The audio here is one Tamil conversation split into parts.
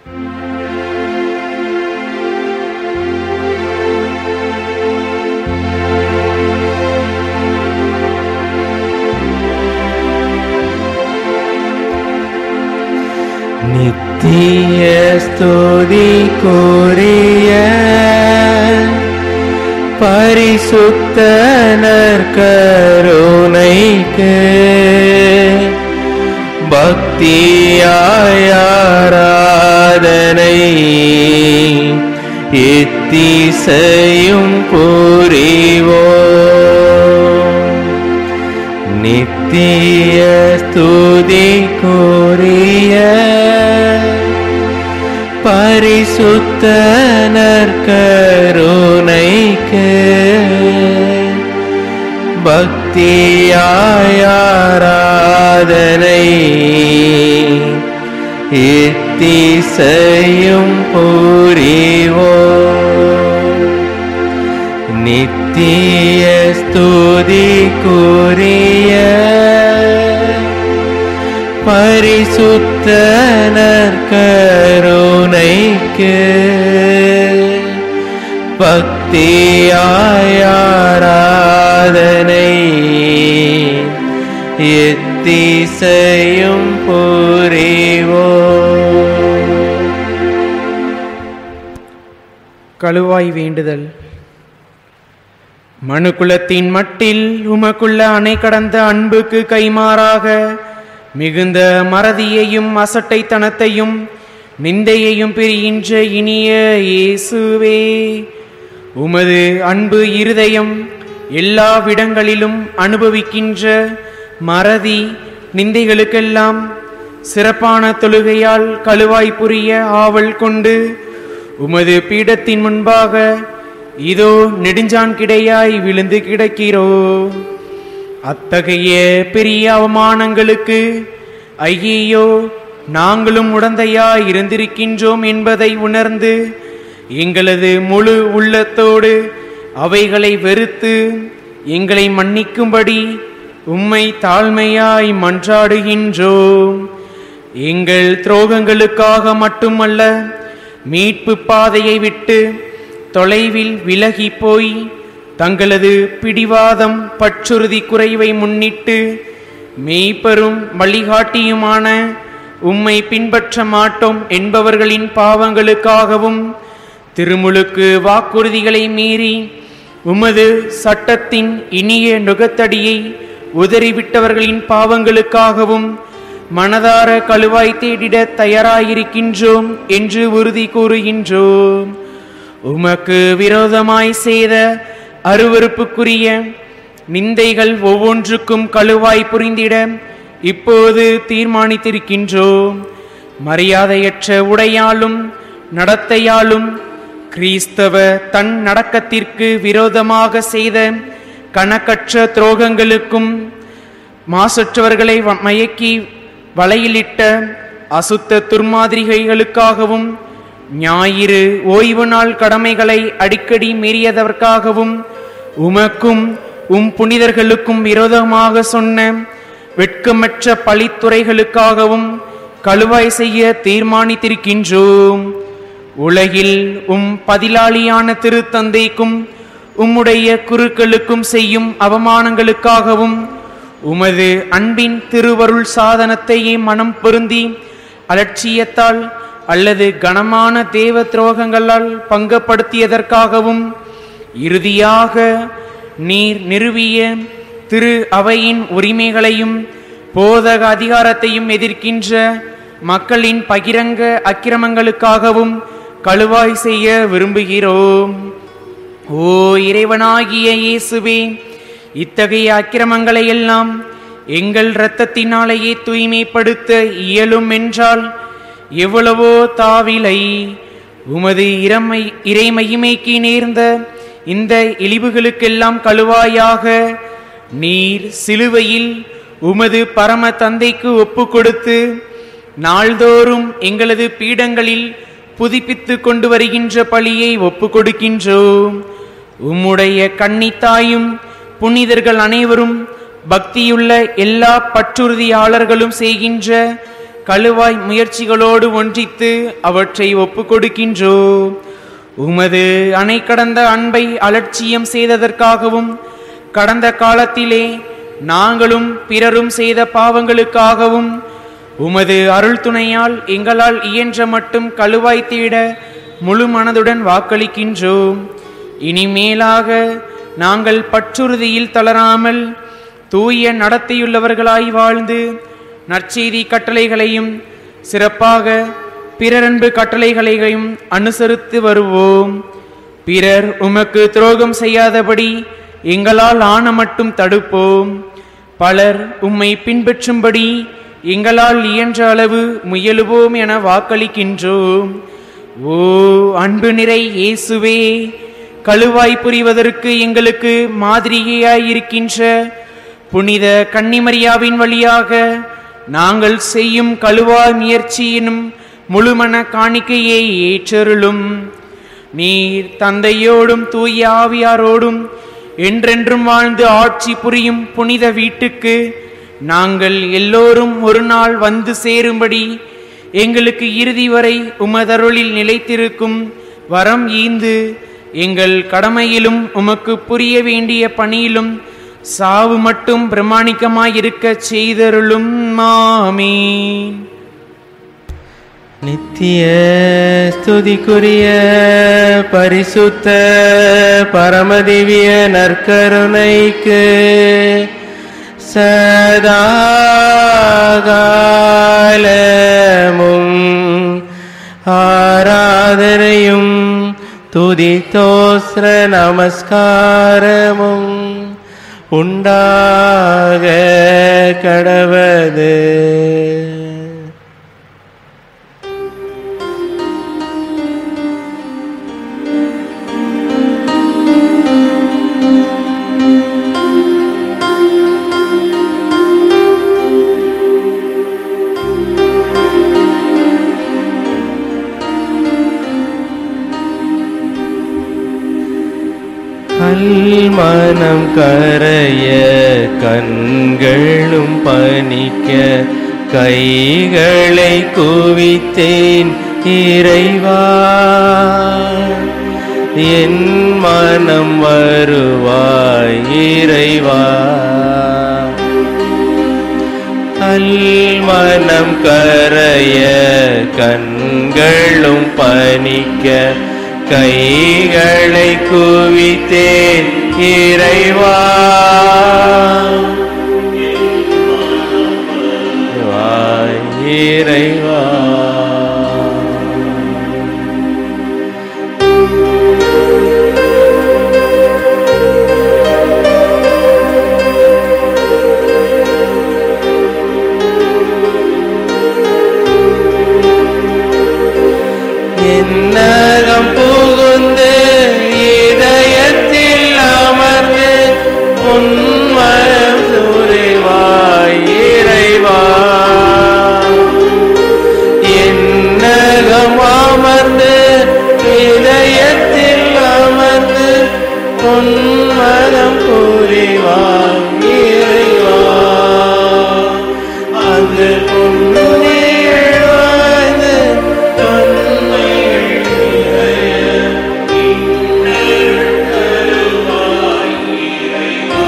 நித்திய ஸ்துதி கூறிய பரிசுத்த நற்கருணைக்கு பக்தியாயாராதனை எத்திசையும் புரிவோம் நித்திய ஸ்துதி கூறிய பரிசுத்த நற்கருணைக்கு பக்தியாயாராதனை எத்திசையும் புரிவோம் நித்திய ஸ்துதி கூறிய பரிசுத்த நற்கருணைக்கு பக்தியாயாராதனை எத்திசையும் புரிவோம் கழுவாய் வேண்டுதல் மனுக்குலத்தின் மட்டில் உமக்குள்ள அணை கடந்த அன்புக்கு கைமாறாக மிகுந்த மறதியையும் அசட்டைத்தனத்தையும் நிந்தையையும் பிரிகின்ற இனிய இயேசுவே உமது அன்பு இருதயம் எல்லா விடங்களிலும் அனுபவிக்கின்ற மறதி நிந்தைகளுக்கெல்லாம் சிறப்பான தொழுகையால் கழுவாய் புரிய ஆவல் கொண்டு உமது பீடத்தின் முன்பாக இதோ நெடுஞ்சான் கிடையாய் விழுந்து கிடக்கிறோ அத்தகைய பெரிய அவமானங்களுக்கு ஐயையோ நாங்களும் உடந்தையாய் இருந்திருக்கின்றோம் என்பதை உணர்ந்து எங்களது முழு உள்ளத்தோடு அவைகளை வெறுத்து எங்களை மன்னிக்கும்படி உம்மை தாழ்மையாய் மன்றாடுகின்றோம் எங்கள் துரோகங்களுக்காக மட்டுமல்ல மீட்பு பாதையை விட்டு தொலைவில் விலகி போய் தங்களது பிடிவாதம் பற்றுறுதி குறைவை முன்னிட்டு மெய்ப்பெரும் வழிகாட்டியுமான உம்மை பின்பற்ற மாட்டோம் என்பவர்களின் பாவங்களுக்காகவும் திருமுழுக்கு வாக்குறுதிகளை மீறி உமது சட்டத்தின் இனிய நுகத்தடியை உதறிவிட்டவர்களின் பாவங்களுக்காகவும் மனதார கழுவாய் தேடிட தயாராயிருக்கின்றோம் என்று உறுதி கூறுகின்றோம் உமக்கு விரோதமாய் செய்த அருவருப்புக்குரிய நிந்தைகள் ஒவ்வொன்றுக்கும் கழுவாய் புரிந்திட இப்போது தீர்மானித்திருக்கின்றோம் மரியாதையற்ற உடையாலும் நடத்தையாலும் கிறிஸ்தவ தன் நடக்கத்திற்கு விரோதமாக செய்த கணக்கற்ற துரோகங்களுக்கும் மாசற்றவர்களை வ- மயக்கி வலையிலிட்ட அசுத்த துர்மாதிரிகைகளுக்காகவும் ஞாயிறு ஓய்வு நாள் கடமைகளை அடிக்கடி மீறியதற்காகவும் உமக்கும் உம் புனிதர்களுக்கும் விரோதமாக சொன்ன வெட்கமற்ற பழித்துறைகளுக்காகவும் கழுவாய் செய்ய தீர்மானித்திருக்கின்றோம் உலகில் உம் பதிலாளியான திருத்தந்தைக்கும் உம்முடைய குருக்களுக்கும் செய்யும் அவமானங்களுக்காகவும் உமது அன்பின் திருவருள் சாதனத்தையே மனம் பொருந்தி அலட்சியத்தால் அல்லது கனமான தேவ துரோகங்களால் பங்கப்படுத்தியதற்காகவும் இறுதியாக நீர் நிறுவிய திரு அவையின் உரிமைகளையும் போதக அதிகாரத்தையும் எதிர்க்கின்ற மக்களின் பகிரங்க அக்கிரமங்களுக்காகவும் கழுவாய் செய்ய விரும்புகிறோம் ஓ இறைவனாகிய இயேசுவே இத்தகைய அக்கிரமங்களை எல்லாம் எங்கள் இரத்தத்தினாலேயே தூய்மைப்படுத்த இயலும் என்றால் எவ்வளவோ தாவிலை உமது இறமை இறைமகிமைக்கு நேர்ந்த இந்த இழிவுகளுக்கெல்லாம் கழுவாயாக நீர் சிலுவையில் உமது பரம தந்தைக்கு ஒப்பு கொடுத்து நாள்தோறும் எங்களது பீடங்களில் புதுப்பித்து கொண்டு வருகின்ற பழியை ஒப்பு கொடுக்கின்றோம் உம்முடைய கன்னித்தாயும் புனிதர்கள் அனைவரும் பக்தியுள்ள எல்லா பற்றுறுதியாளர்களும் செய்கின்ற கழுவாய் முயற்சிகளோடு ஒன்றித்து அவற்றை ஒப்புக் கொடுக்கின்றோம் உமது அணை கடந்த அன்பை அலட்சியம் செய்ததற்காகவும் கடந்த காலத்திலே நாங்களும் பிறரும் செய்த பாவங்களுக்காகவும் உமது அருள் துணையால் எங்களால் இயன்ற மட்டும் கழுவாய் தேட முழு மனதுடன் வாக்களிக்கின்றோம் இனிமேலாக நாங்கள் பற்றுறுதியில் தளராமல் தூய நடத்தையுள்ளவர்களாய் வாழ்ந்து நற்செய்தி கட்டளைகளையும் சிறப்பாக பிறரன்பு கட்டளைகளையும் அனுசரித்து வருவோம் பிறர் உமக்கு துரோகம் செய்யாதபடி எங்களால் ஆன மட்டும் தடுப்போம் பலர் உம்மை பின்பற்றும்படி எங்களால் இயன்ற அளவு முயலுவோம் என வாக்களிக்கின்றோம் ஓ அன்பு நிறை இயேசுவே கழுவாய் புரிவதற்கு எங்களுக்கு மாதிரியாய் இருக்கின்ற புனித கன்னிமரியாவின் வழியாக நாங்கள் செய்யும் கழுவாய் முயற்சியினும் முழுமன காணிக்கையை ஏற்றருளும் நீர் தந்தையோடும் தூய ஆவியாரோடும் என்றென்றும் வாழ்ந்து ஆட்சி புரியும் புனித வீட்டுக்கு நாங்கள் எல்லோரும் ஒரு நாள் வந்து சேரும்படி எங்களுக்கு இறுதி வரை உமதருளில் நிலைத்திருக்கும் வரம் ஈந்து எங்கள் கடமையிலும் உமக்கு புரிய வேண்டிய பணியிலும் சாவு மட்டும் பிரமாணிக்கமாயிருக்கச் செய்தருளும் மாமீன் நித்திய ஸ்துதிக்குரிய பரிசுத்த பரமதிவிய நற்கருணைக்கு சதாகாலமும் ஆராதனையும் துதித்தோஸ்ர நமஸ்காரமும் உண்டாக கடவது கல்மனம் கரைய கண்களும் பனிக்க கைகளை குவித்தேன் இறைவா என் மனம் வருவாய் இறைவா கல்மனம் கரைய கண்களும் பனிக்க கைகளை குவித்தேன் இறைவா வாய் இறைவா என்னகம் புகுந்து இதயத்தில் அமர்ந்து உன்மயம் சூறைவாய் இறைவா என்னகம் அமர்ந்து இதயத்தில் அமர்ந்து உன்மதம் புரிவாய் இறைவா அங்கு புண்ணியல் வாழ்ந்து தொன்மைகள் நிறைய இன்னல் தருவாய் இறைவா.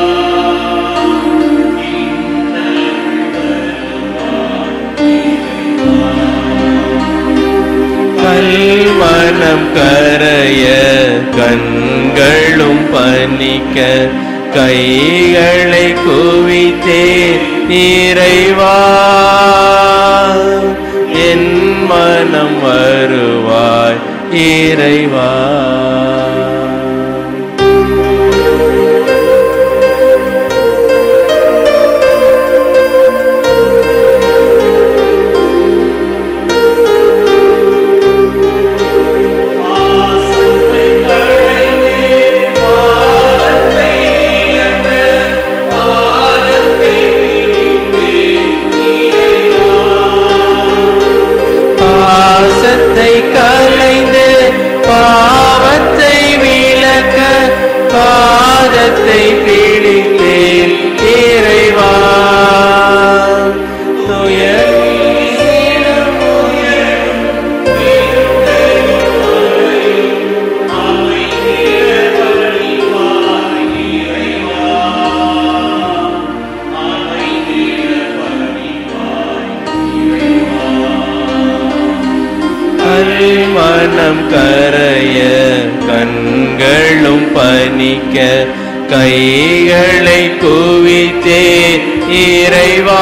கல்மனம் கரைய கண்களும் பனிக்க கைகளை குவித்தே இறைவா என் மனம் வருவாய் இறைவா பாசத்தை கலைந்து பாவத்தை விளக்க பாதத்தை பிடித்தேன் இறைவா துயர் மனம் கரைய கண்களும் பனிக்க கைகளை குவித்தே இறைவா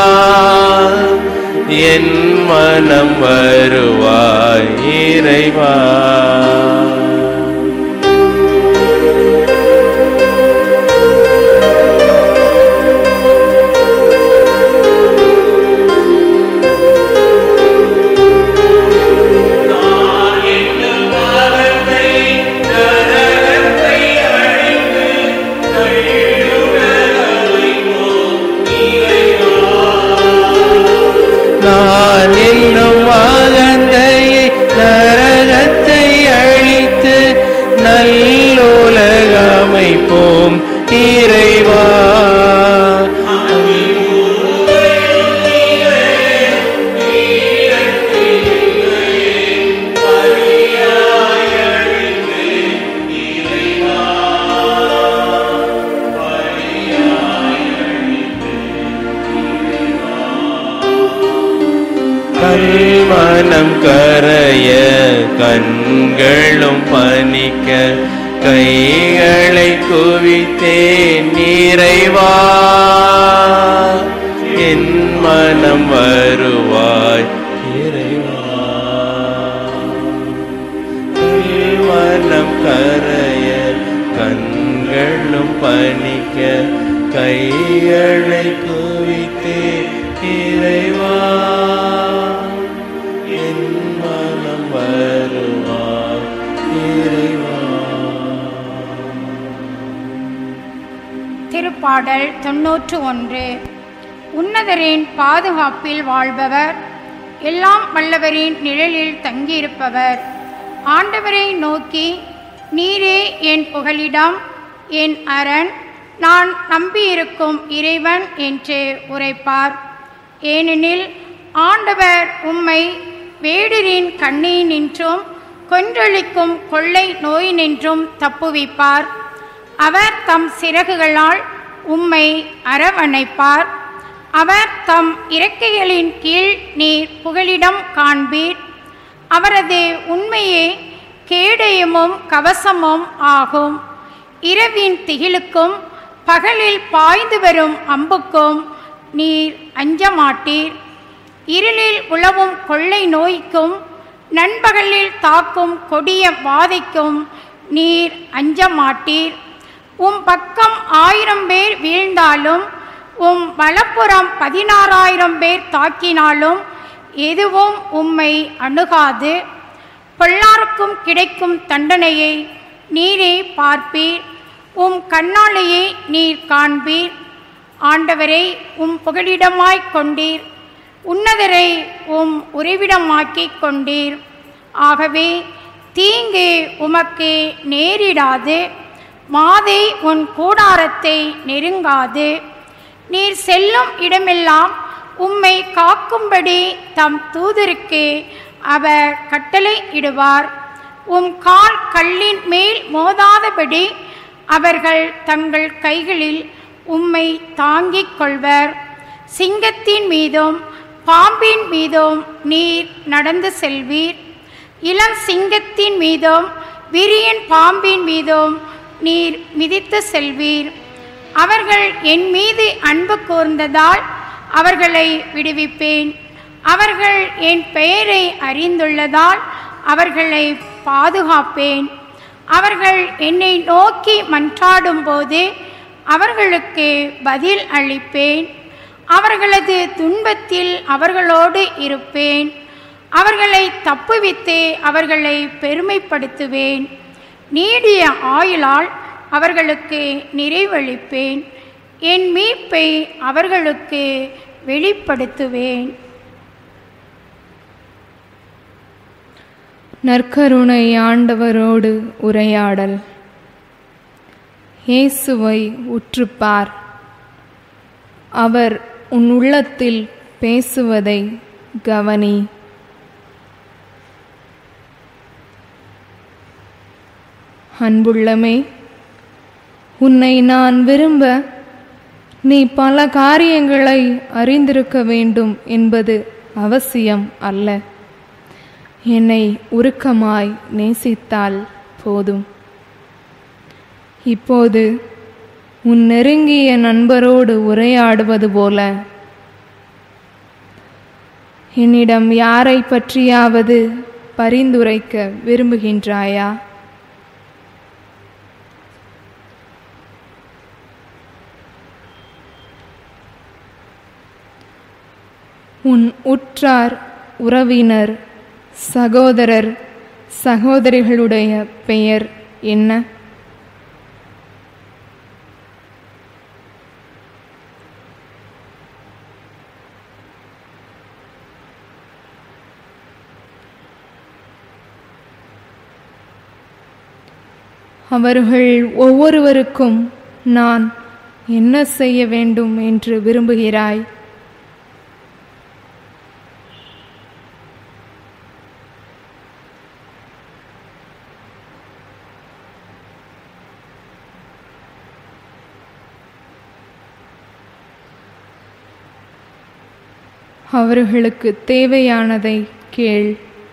என் மனம் வருவாய் இறைவா நான் என்னும் அகந்தையை நரகத்தை அழித்து நல்லுலகமைப்போம் இறைவா கல்மனம் கரைய கண்களும் பனிக்க கைகளை குவித்தேன் நிறைவா என் மனம் வருவாய் இறைவா கல்மனம் கரைய கண்களும் பனிக்க கைகளை குவித்தே இறைவா என் மனம் வருவாய் இறைவா திருப்பாடல் தொன்னூற்று ஒன்று உன்னதரின் பாதுகாப்பில் வாழ்பவர் எல்லாம் வல்லவரின் நிழலில் தங்கியிருப்பவர் ஆண்டவரை நோக்கி நீரே என் புகலிடம் என் அரண் நான் நம்பியிருக்கும் இறைவன் என்று உரைப்பார் ஏனெனில் ஆண்டவர் உம்மை வேடரின் கண்ணினின்றும் கொன்றளிக்கும் கொள்ளை நோயினின்றும் தப்புவிப்பார் அவர் தம் சிறகுகளால் உம்மை அரவணைப்பார் அவர் தம் இறக்கைகளின் கீழ் நீர் புகலிடம் காண்பீர் அவரது உண்மையே கேடயமும் கவசமும் ஆகும் இரவின் திகிலுக்கும் பகலில் பாய்ந்து வரும் அம்புக்கும் நீர் அஞ்ச மாட்டீர் இருளில் உழவும் கொள்ளை நோய்க்கும் நண்பகலில் தாக்கும் கொடிய வாதைக்கும் நீர் அஞ்ச மாட்டீர் உம் பக்கம் ஆயிரம் பேர் வீழ்ந்தாலும் உம் வலப்புறம் பதினாறாயிரம் பேர் தாக்கினாலும் எதுவும் உம்மை அணுகாது பொல்லாருக்கும் கிடைக்கும் தண்டனையை நீரே பார்ப்பீர் உம் கண்ணாலேயே நீர் காண்பீர் ஆண்டவரை உம் புகலிடமாய்க் கொண்டீர் உன்னதரை உம் உறைவிடமாக்கிக் கொண்டீர் ஆகவே தீங்கு உமக்கு நேரிடாது மாதை உன் கூடாரத்தை நெருங்காது நீர் செல்லும் இடமெல்லாம் உம்மை காக்கும்படி தம் தூதருக்கு அவர் கட்டளை இடுவார் உம் கால் கல்லின் மேல் மோதாதபடி அவர்கள் தங்கள் கைகளில் உம்மை தாங்கிக் கொள்வர் சிங்கத்தின் மீதும் பாம்பின் மீதும் நீர் நடந்து செல்வீர் இளம் சிங்கத்தின் மீதும் விரியன் பாம்பின் மீதும் நீர் மிதித்து செல்வீர் அவர்கள் என் மீது அன்பு கூர்ந்ததால் அவர்களை விடுவிப்பேன் அவர்கள் என் பெயரை அறிந்துள்ளதால் அவர்களை பாதுகாப்பேன் அவர்கள் என்னை நோக்கி மன்றாடும்போது அவர்களுக்கு பதில் அளிப்பேன் அவர்களது துன்பத்தில் அவர்களோடு இருப்பேன் அவர்களை தப்புவித்து அவர்களை பெருமைப்படுத்துவேன் நீடிய ஆயுளால் அவர்களுக்கு நிறைவளிப்பேன் என் மீட்பை அவர்களுக்கு வெளிப்படுத்துவேன் நற்கருணை ஆண்டவரோடு உரையாடல் இயேசுவை உற்றுப்பார் அவர் உன் உள்ளத்தில் பேசுவதை கவனி அன்புள்ளமே உன்னை நான் விரும்ப நீ பல காரியங்களை அறிந்திருக்க வேண்டும் என்பது அவசியம் அல்ல என்னை உருக்கமாய் நேசித்தால் போதும் இப்போது உன் நெருங்கிய நண்பரோடு உரையாடுவது போல என்னிடம் யாரை பற்றியாவது பரிந்துரைக்க விரும்புகின்றாயா உன் உற்றார் உறவினர் சகோதரர் சகோதரிகளுடைய பெயர் என்ன அவர்கள் ஒவ்வொருவருக்கும் நான் என்ன செய்ய வேண்டும் என்று விரும்புகிறாய் அவர்களுக்கு தேவையானதை கேள்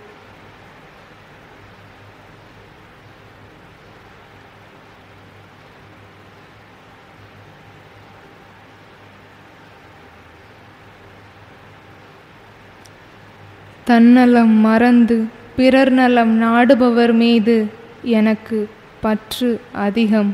தன்னலம் மறந்து பிறர் நலம் நாடுபவர் மீது எனக்கு பற்று அதிகம்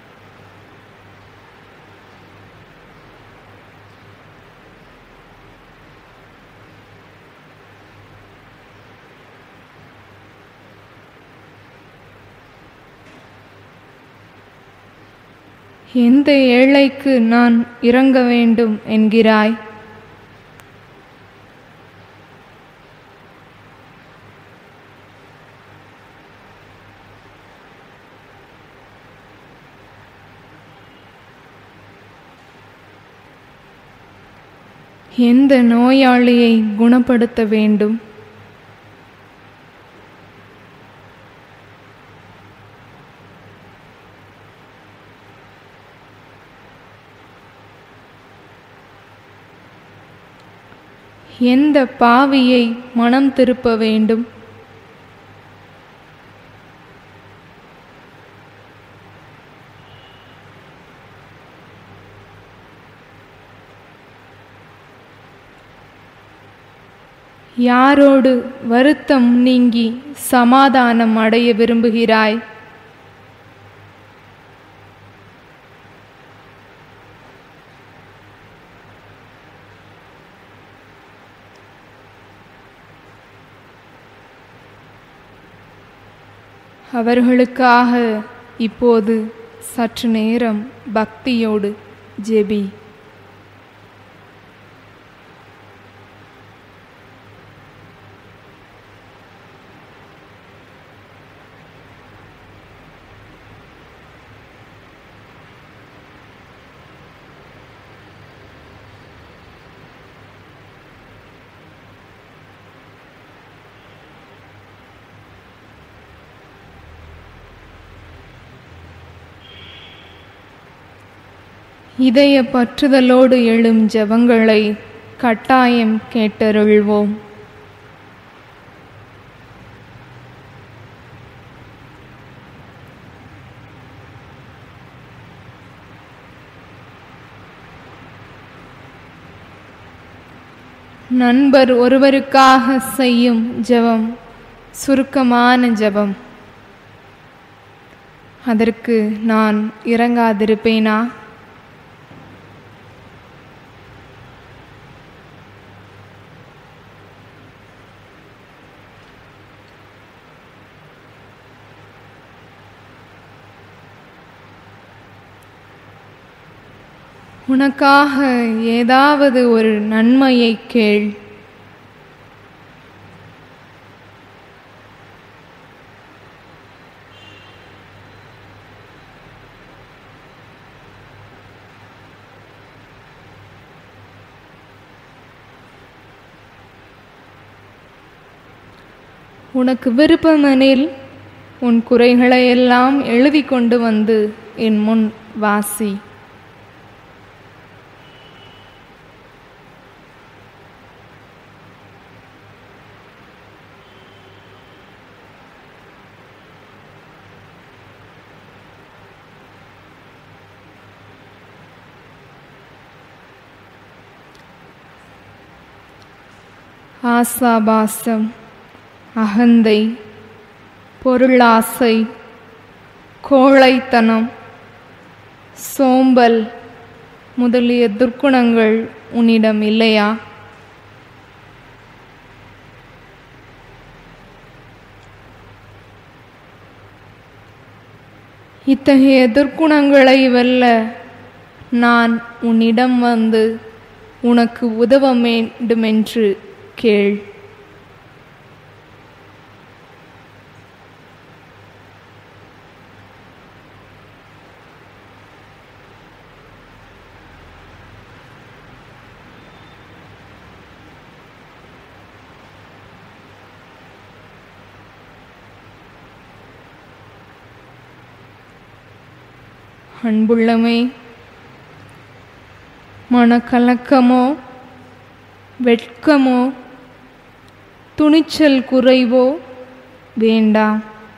எந்த ஏழைக்கு நான் இறங்க வேண்டும் என்கிறாய் எந்த நோயாளியை குணப்படுத்த வேண்டும் எந்த பாவியை மனம் திருப்ப வேண்டும் யாரோடு வருத்தம் நீங்கி சமாதானம் அடைய விரும்புகிறாய் அவர்களுக்காக இப்போது சற்று நேரம் பக்தியோடு ஜெபி இதய பற்றுதலோடு எழும் ஜெபங்களை கட்டாயம் கேட்டருள்வோம் நண்பர் ஒருவருக்காக செய்யும் ஜெபம் சுருக்கமான ஜெபம் அதற்கு நான் இறங்காதிருப்பேனா உனக்காக ஏதாவது ஒரு நன்மையை கேள் உனக்கு விருப்பமெனில் உன் குறைகளை எல்லாம் எழுதி கொண்டு வந்து என் முன் வாசி ஆசாபாசம் அகந்தை பொருளாசை கோழைத்தனம் சோம்பல் முதலிய துர்க்குணங்கள் உன்னிடம் இல்லையா இத்தகைய துர்க்குணங்களை வெல்ல நான் உன்னிடம் வந்து உனக்கு உதவ வேண்டுமென்று கேள் அன்புள்ளமே மனக்கலக்கமோ வெட்கமோ துணிச்சல் குறைவோ வேண்டாம்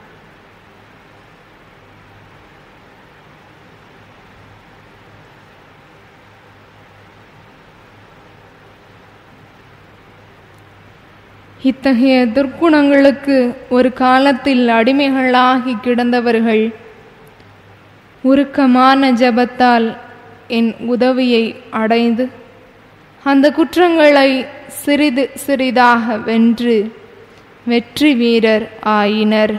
இத்தகைய துர்க்குணங்களுக்கு ஒரு காலத்தில் அடிமைகளாகி கிடந்தவர்கள் உருக்கமான ஜெபத்தால் என் உதவியை அடைந்து அந்த குற்றங்களை சிறிது சிறிதாக வென்று வெற்றி வீரர் ஆயினர்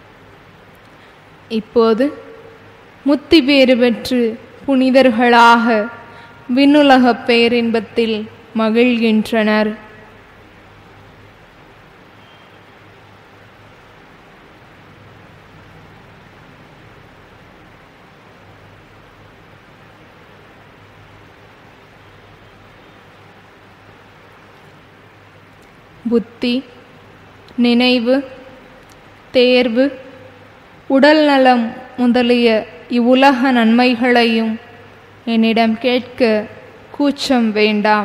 இப்போது முத்தி பேறு பெற்று புனிதர்களாக விண்ணுலகப் பேரின்பத்தில் மகிழ்கின்றனர் புத்தி நினைவு தேர்வு உடல் நலம் முதலிய இவ்வுலக நன்மைகளையும் என்னிடம் கேட்க கூச்சம் வேண்டாம்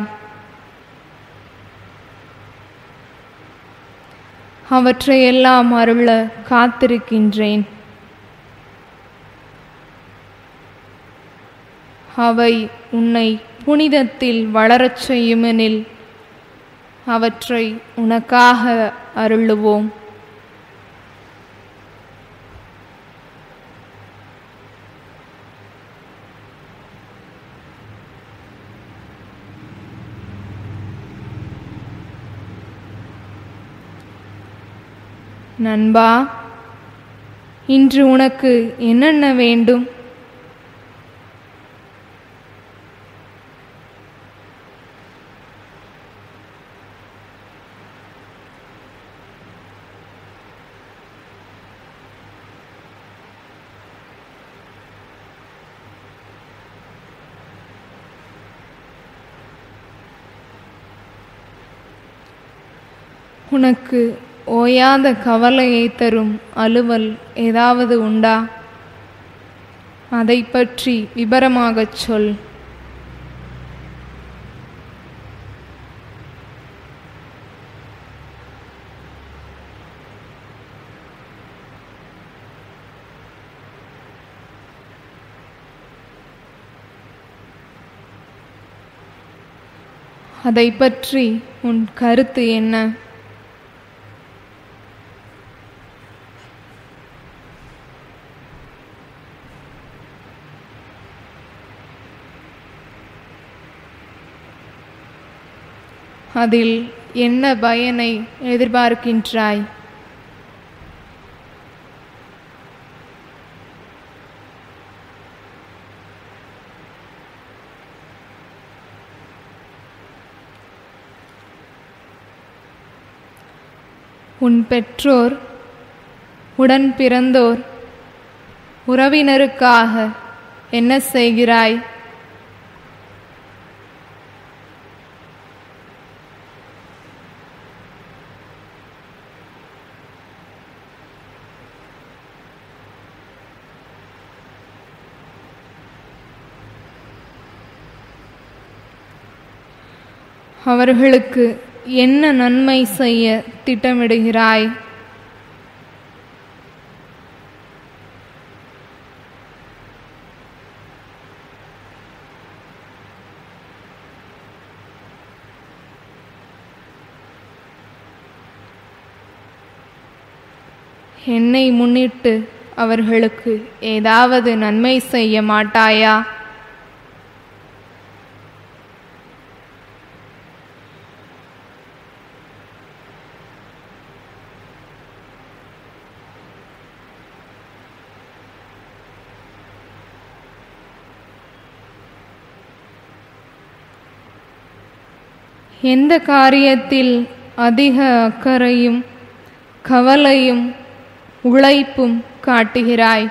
அவற்றையெல்லாம் அருள காத்திருக்கின்றேன் அவை உன்னை புனிதத்தில் வளரச் செய்யுமெனில் அவற்றை உனக்காக அருளுவோம் நண்பா இன்று உனக்கு என்னென்ன வேண்டும் உனக்கு ஓயாத கவலையை தரும் அலுவல் ஏதாவது உண்டா அதை பற்றி விபரமாகச் சொல் அதை பற்றி உன் கருத்து என்ன அதில் என்ன பயனை எதிர்பார்க்கின்றாய் உன் பெற்றோர் உடன் பிறந்தோர் உறவினருக்காக என்ன செய்கிறாய் அவர்களுக்கு என்ன நன்மை செய்ய திட்டமிடுகிறாய் என்னை முன்னிட்டு அவர்களுக்கு ஏதாவது நன்மை செய்ய மாட்டாயா எந்த காரியத்தில் அதிக அக்கறையும் கவலையும் உழைப்பும் காட்டுகிறாய்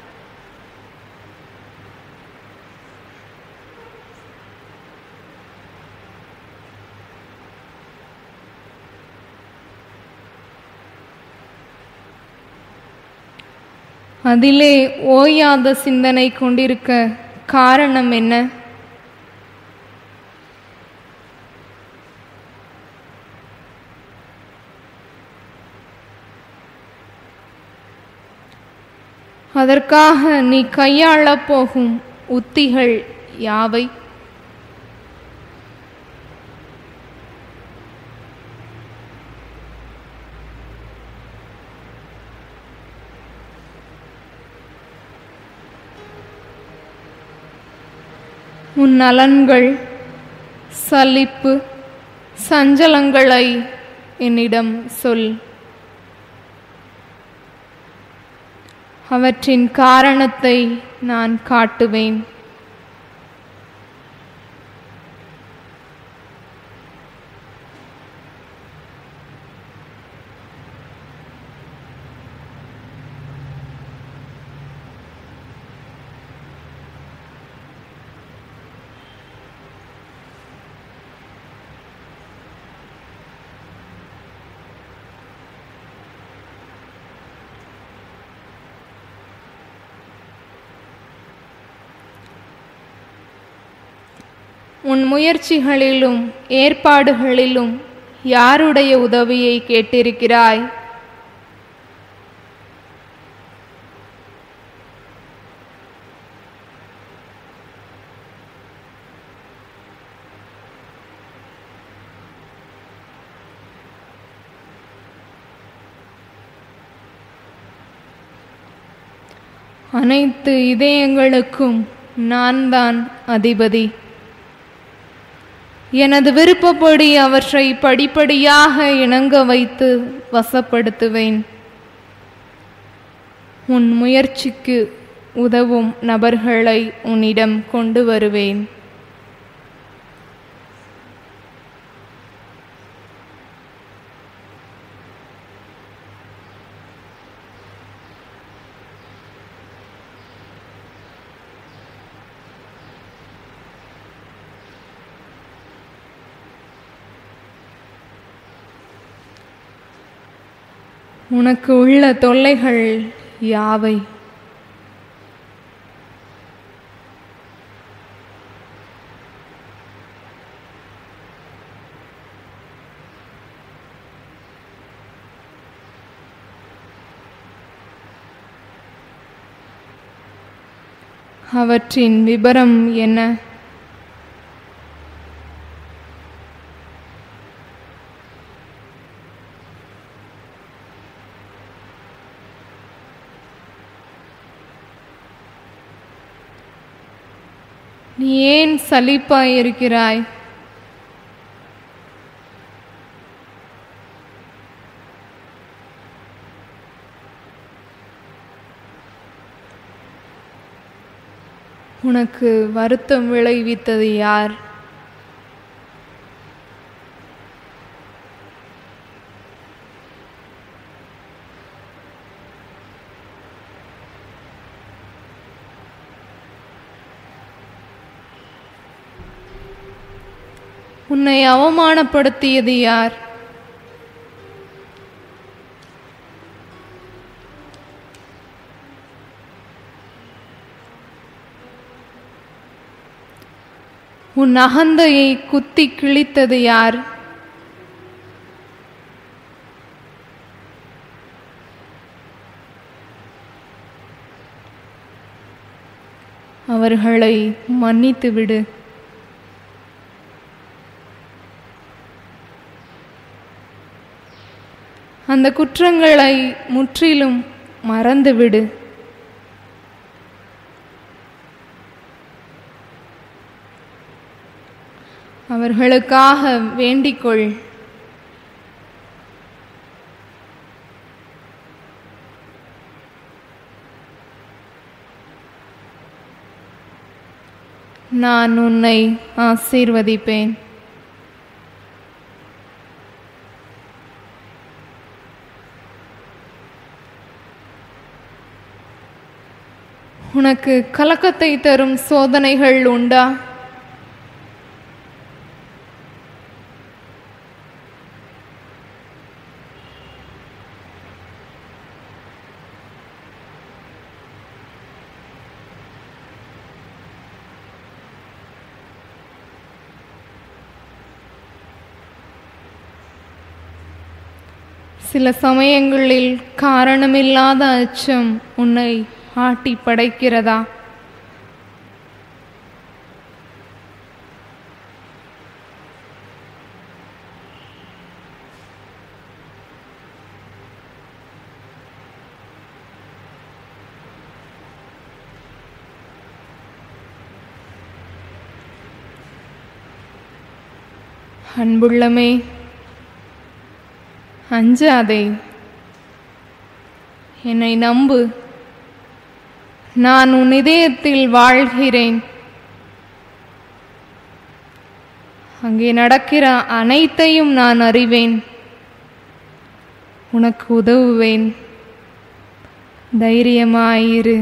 அதிலே ஓயாத சிந்தனை கொண்டிருக்க காரணம் என்ன அதற்காக நீ கையாளப் போகும் உத்திகள் யாவை உன் நலன்கள் சலிப்பு சஞ்சலங்களை என்னிடம் சொல் அவற்றின் காரணத்தை நான் காட்டுவேன் உன் முயற்சிகளிலும் ஏற்பாடுகளிலும் யாருடைய உதவியை கேட்டிருக்கிறாய் அனைத்து இதயங்களுக்கும் நான் தான் அதிபதி எனது விருப்பப்படி அவற்றை படிப்படியாக இணங்க வைத்து வசப்படுத்துவேன் உன் முயற்சிக்கு உதவும் நபர்களை உன்னிடம் கொண்டு வருவேன் உனக்கு உள்ள தொல்லைகள் யாவை அவற்றின் விபரம் என்ன நீ ஏன் சலிப்பாய் இருக்கிறாய் உனக்கு வருத்தம் விளைவித்தது யார் உன்னை அவமானப்படுத்தியது யார் உன் அகந்தையை குத்தி கிழித்தது யார் அவர்களை மன்னித்து விடு அந்த குற்றங்களை முற்றிலும் மறந்துவிடு அவர்களுக்காக வேண்டிக்கொள் நான் உன்னை ஆசீர்வதிப்பேன் உனக்கு கலக்கத்தை தரும் சோதனைகள் உண்டா சில சமயங்களில் காரணமில்லாத அச்சம் உன்னை ஆட்டி படைக்கிறதா அன்புள்ளமே அஞ்சாதே என்னை நம்பு நான் உன் இதயத்தில் வாழ்கிறேன் அங்கே நடக்கிற அனைத்தையும் நான் அறிவேன் உனக்கு உதவுவேன் தைரியமாயிரு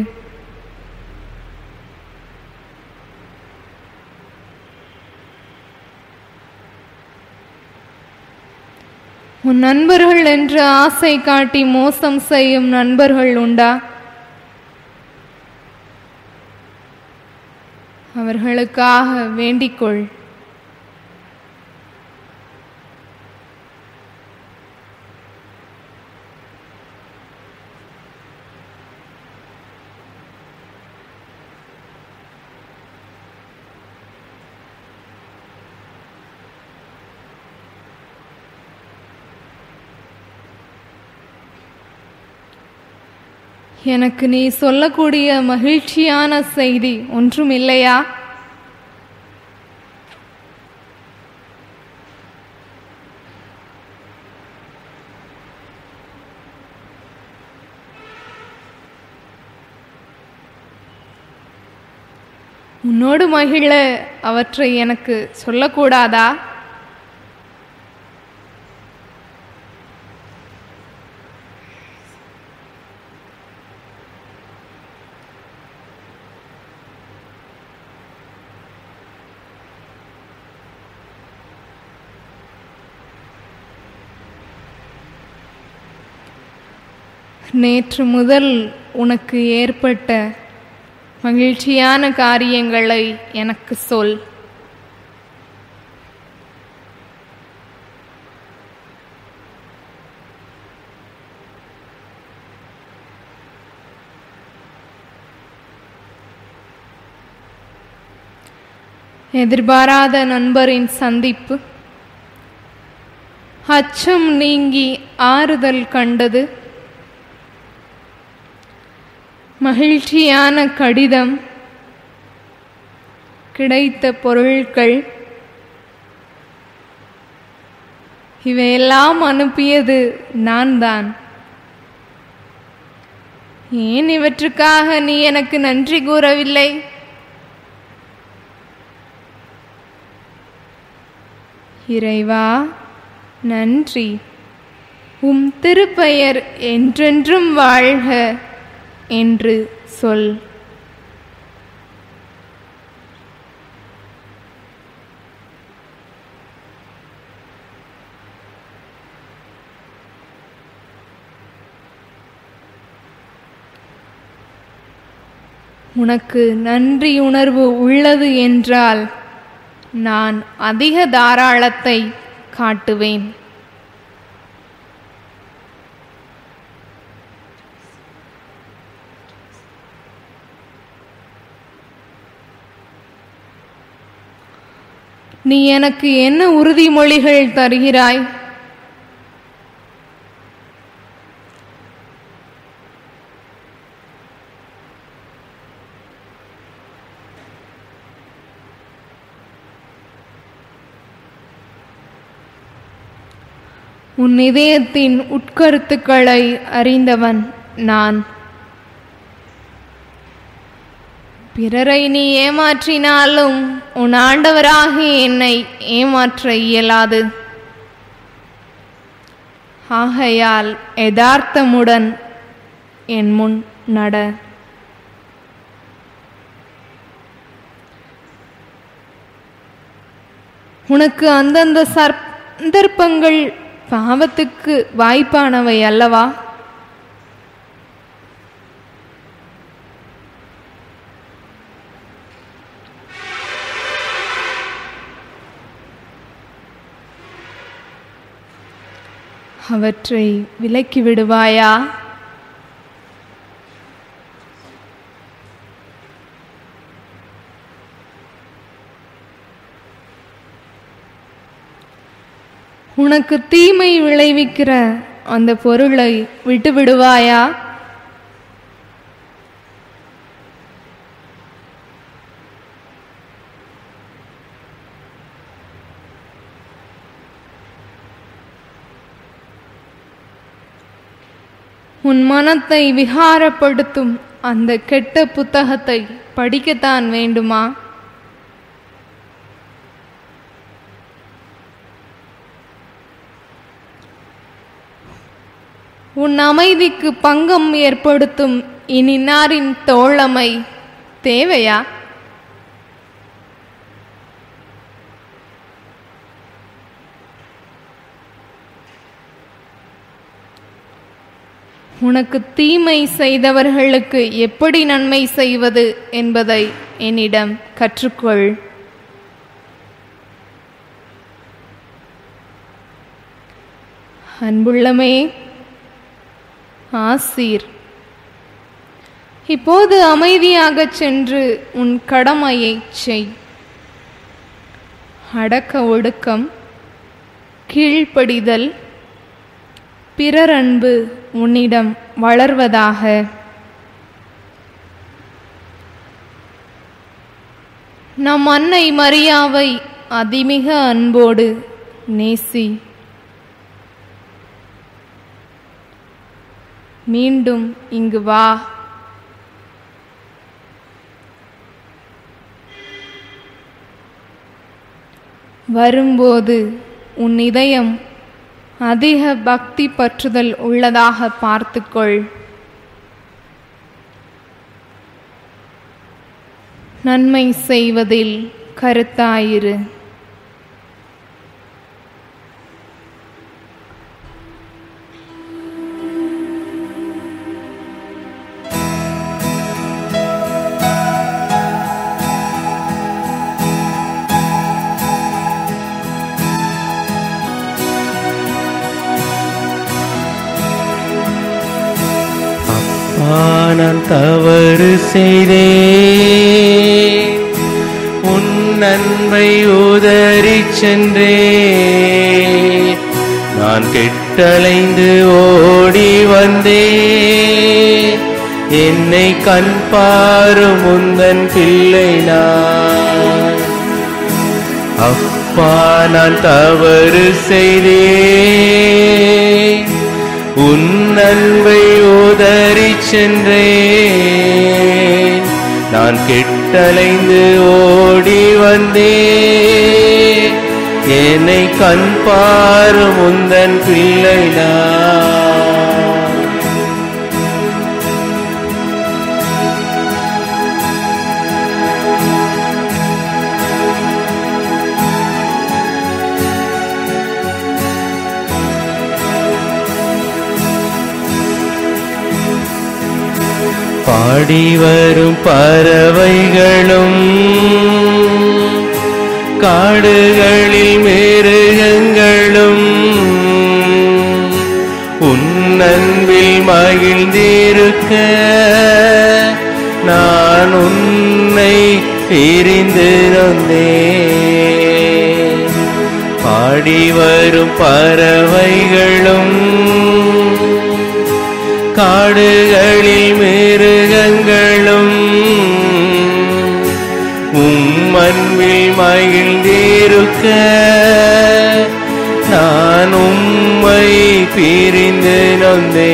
உன் நண்பர்கள் என்று ஆசை காட்டி மோசம் செய்யும் நண்பர்கள் உண்டா அவர்களுக்காக வேண்டிக்கொள் எனக்கு நீ சொல்லக்கூடிய மகிழ்ச்சியான செய்தி ஒன்றும் இல்லையா உன்னோடு மகிழ அவற்றை எனக்கு சொல்லக்கூடாதா நேற்று முதல் உனக்கு ஏற்பட்ட மகிழ்ச்சியான காரியங்களை எனக்கு சொல் எதிர்பாராத நண்பரின் சந்திப்பு அச்சம் நீங்கி ஆறுதல் கண்டது மகிழ்ச்சியான கடிதம் கிடைத்த பொருட்கள் இவையெல்லாம் அனுப்பியது நான் தான் ஏன் இவற்றுக்காக நீ எனக்கு நன்றி கூறவில்லை இறைவா நன்றி உம் திருப்பெயர் என்றென்றும் வாழ்க என்று சொல் உனக்கு நன்றி உணர்வு உள்ளது என்றால் நான் அதிக தாராளத்தை காட்டுவேன் நீ எனக்கு என்ன உறுதிமொழிகள் தருகிறாய் உன் இதயத்தின் உட்கருத்துக்களை அறிந்தவன் நான் பிறரை நீ ஏமாற்றினாலும் உன் ஆண்டவராகிய என்னை ஏமாற்ற இயலாது ஆகையால் யதார்த்தமுடன் என் முன் நட உனக்கு அந்தந்த சந்தர்ப்பங்கள் பாவத்துக்கு வாய்ப்பானவை அல்லவா அவற்றை விலக்கி விடுவாயா உனக்கு தீமை விளைவிக்கிற அந்த பொருளை விட்டு விடுவாயா உன் மனத்தை விகாரப்படுத்தும் அந்த கெட்ட புத்தகத்தை படிக்கத்தான் வேண்டுமா உன் அமைதிக்கு பங்கம் ஏற்படுத்தும் இனினாரின் தோழமை தேவையா உனக்கு தீமை செய்தவர்களுக்கு எப்படி நன்மை செய்வது என்பதை என்னிடம் கற்றுக்கொள் அன்புள்ளமே ஆசீர் இப்போது அமைதியாகச் சென்று உன் கடமையைச் செய் அடக்க ஒடுக்கம் கீழ்ப்படிதல் பிறர் அன்பு உன்னிடம் வளர்வதாக நம் அன்னை மரியாவை அதிமிக அன்போடு நேசி மீண்டும் இங்கு வா வரும்போது உன் இதயம் அதிக பக்தி பற்றுதல் உள்ளதாக பார்த்துக்கொள் நன்மை செய்வதில் கருத்தாயிரு அப்பா நான் தவறு செய்தேன் உன் அன்பை உதறிச் சென்றேன் நான் கெட்டலைந்து ஓடி வந்தேன் என்னை கண் பாரும் முந்தன் பிள்ளை நான் அப்பா நான் தவறு செய்தேன் உன் அன்பை உதறிச் சென்றேன் நான் கெட்டலைந்து ஓடி வந்தேன் என்னை கண் பாரும் முந்தன் பிள்ளை நான் பாடி வரும் பறவைகளும் காடுகளில் மிருகங்களும் உன் அன்பில் மகிழ்ந்திருக்க நான் உன்னை பிரிந்து நொந்தேன் பாடி வரும் பறவைகளும் காடுகளில் மிருகங்களும் உம் அன்பில் மகிழ்ந்திருக்க நான் உம்மை பிரிந்து நொந்தே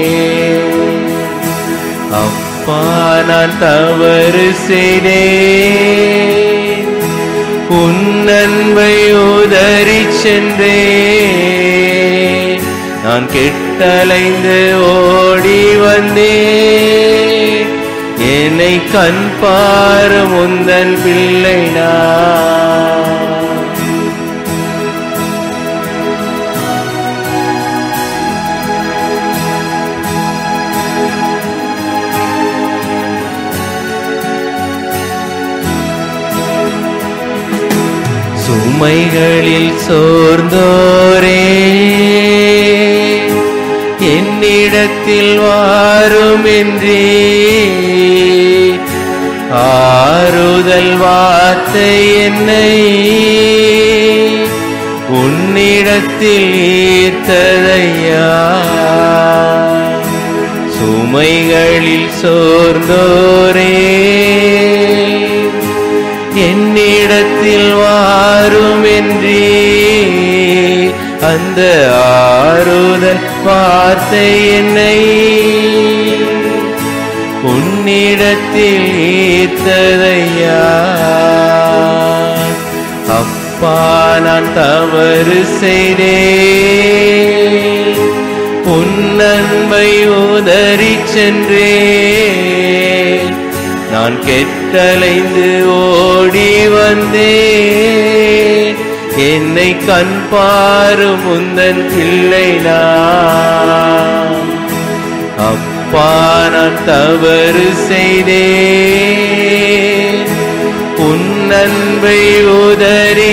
அப்பா நான் தவறு செய்தேன் உன் அன்பை உதறி சென்றேன் நான் கெட்டலைந்து ஓடி வந்தேன் என்னை கண் பாரு முந்தன் பிள்ளை நான் சுமைகளில் சோர்ந்தோரே என்னிடத்தில் வாரும் என்றே ஆறுதல் வார்த்தை என்னை உன்னிடத்தில் ஈர்த்ததையா சுமைகளில் சோர்ந்தோரே என்னிடத்தில் வாரும் என்றே அந்த ஆறுதல் வார்த்தை என்னை உன்னிடத்தில் ஈர்த்ததையா அப்பா நான் தவறு செய்தேன் உன் அன்பை உதறி சென்றேன் நான் கெட்டலைந்து ஓடி வந்தேன் என்னை கண் பாரு முந்தன் பிள்ளை நான் அப்பா நான் தவறு செய்தேன் உன் அன்பை உதறி